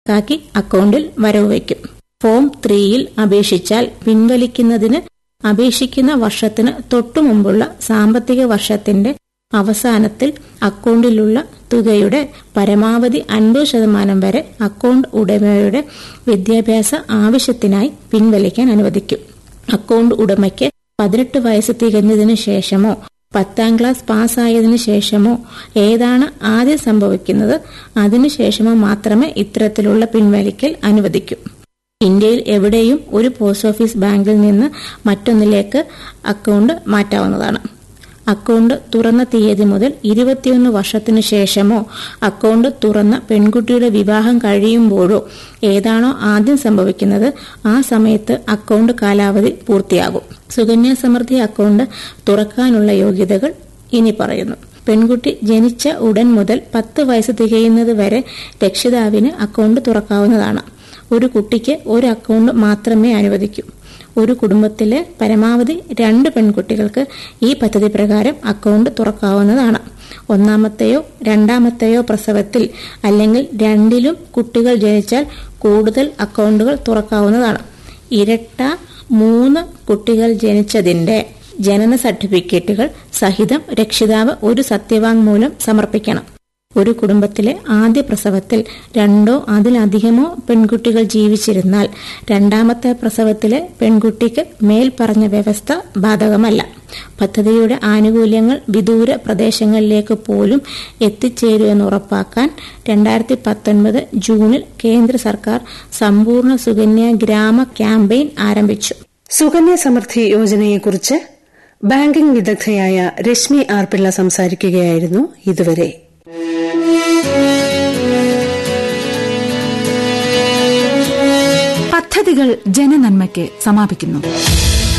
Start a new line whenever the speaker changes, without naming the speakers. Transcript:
കണക്കാക്കി അക്കൗണ്ടിൽ വരവ് വയ്ക്കും ഫോം ത്രീയിൽ അപേക്ഷിച്ചാൽ പിൻവലിക്കുന്നതിന് അപേക്ഷിക്കുന്ന വർഷത്തിന് തൊട്ടുമുമ്പുള്ള സാമ്പത്തിക വർഷത്തിന്റെ അവസാനത്തിൽ അക്കൗണ്ടിലുള്ള തുകയുടെ പരമാവധി അൻപത് ശതമാനം വരെ അക്കൗണ്ട് ഉടമയുടെ വിദ്യാഭ്യാസ ആവശ്യത്തിനായി പിൻവലിക്കാൻ അനുവദിക്കും അക്കൗണ്ട് ഉടമയ്ക്ക് പതിനെട്ട് വയസ്സ് തികഞ്ഞതിനു ശേഷമോ പത്താം ക്ലാസ് പാസ്സായതിനു ശേഷമോ ഏതാണ് ആദ്യം സംഭവിക്കുന്നത് അതിനുശേഷമോ മാത്രമേ ഇത്തരത്തിലുള്ള പിൻവലിക്കൽ അനുവദിക്കൂ ഇന്ത്യയിൽ എവിടെയും ഒരു പോസ്റ്റ് ഓഫീസ് ബാങ്കിൽ നിന്ന് മറ്റൊന്നിലേക്ക് അക്കൗണ്ട് മാറ്റാവുന്നതാണ് അക്കൗണ്ട് തുറന്ന തീയതി മുതൽ ഇരുപത്തിയൊന്ന് വർഷത്തിനു ശേഷമോ അക്കൗണ്ട് തുറന്ന പെൺകുട്ടിയുടെ വിവാഹം കഴിയുമ്പോഴോ ഏതാണോ ആദ്യം സംഭവിക്കുന്നത് ആ സമയത്ത് അക്കൗണ്ട് കാലാവധി പൂർത്തിയാകും സുകന്യാ സമൃദ്ധി അക്കൗണ്ട് തുറക്കാനുള്ള യോഗ്യതകൾ ഇനി പറയുന്നു പെൺകുട്ടി ജനിച്ച ഉടൻ മുതൽ പത്ത് വയസ്സ് തികയുന്നത് വരെ രക്ഷിതാവിന് അക്കൗണ്ട് തുറക്കാവുന്നതാണ് ഒരു കുട്ടിക്ക് ഒരു അക്കൗണ്ട് മാത്രമേ അനുവദിക്കൂ ഒരു കുടുംബത്തിലെ പരമാവധി രണ്ട് പെൺകുട്ടികൾക്ക് ഈ പദ്ധതി പ്രകാരം അക്കൗണ്ട് തുറക്കാവുന്നതാണ് ഒന്നാമത്തെയോ രണ്ടാമത്തെയോ പ്രസവത്തിൽ അല്ലെങ്കിൽ രണ്ടിലും കുട്ടികൾ ജനിച്ചാൽ കൂടുതൽ അക്കൗണ്ടുകൾ തുറക്കാവുന്നതാണ് ഇരട്ട മൂന്ന് കുട്ടികൾ ജനിച്ചതിന്റെ ജനന സർട്ടിഫിക്കറ്റുകൾ സഹിതം രക്ഷിതാവ് ഒരു സത്യവാങ്മൂലം സമർപ്പിക്കണം ഒരു കുടുംബത്തിലെ ആദ്യ പ്രസവത്തിൽ രണ്ടോ അതിലധികമോ പെൺകുട്ടികൾ ജീവിച്ചിരുന്നാൽ രണ്ടാമത്തെ പ്രസവത്തിലെ പെൺകുട്ടിക്ക് മേൽ പറഞ്ഞ വ്യവസ്ഥ ബാധകമല്ല പദ്ധതിയുടെ ആനുകൂല്യങ്ങൾ വിദൂര പ്രദേശങ്ങളിലേക്ക് പോലും എത്തിച്ചേരുമെന്ന് ഉറപ്പാക്കാൻ രണ്ടായിരത്തി പത്തൊൻപത് ജൂണിൽ കേന്ദ്ര സർക്കാർ സമ്പൂർണ്ണ സുകന്യ ഗ്രാമ ക്യാമ്പയിൻ ആരംഭിച്ചു
സുകന്യ സമൃദ്ധി യോജനയെക്കുറിച്ച് ബാങ്കിംഗ് വിദഗ്ധയായ രശ്മി ആർ പിള്ള സംസാരിക്കുകയായിരുന്നു ഇതുവരെ
പദ്ധതികൾ ജനനന്മയ്ക്ക് സമാപിക്കുന്നു